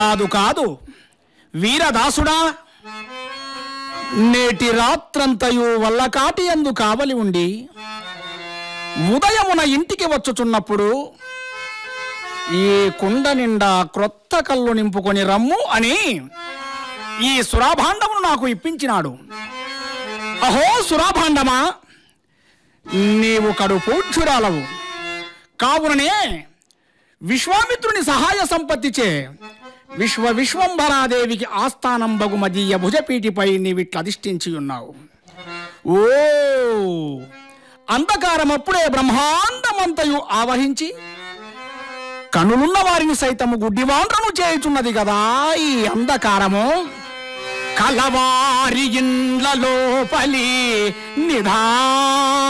కాదు కాదు వీరదాసుడా నేటి రాత్రంతయు వల్లకాటి అందు కావలి ఉండి ఉదయమున ఇంటికి వచ్చుచున్నప్పుడు ఈ కుండ నిండా క్రొత్త కళ్ళు నింపుకొని రమ్ము అని ఈ సురాభాండమును నాకు ఇప్పించినాడు అహో సురాభాండమా నీవు కడు పూజ్యురాలవు కావుననే విశ్వామిత్రుని సహాయ సంపత్తిచే విశ్వ విశ్వంభరాదేవికి ఆస్థానం బగుమదీయ భుజపీటిపై నీవిట్లు అధిష్ఠించి ఉన్నావు ఓ అంధకారం అప్పుడే బ్రహ్మాండమంతయు ఆవహించి కనులున్న వారిని సైతము గుడ్డివాండ్రను చేయుచున్నది కదా ఈ అంధకారము కలవారి ఇండ్ల లోపలి నిధా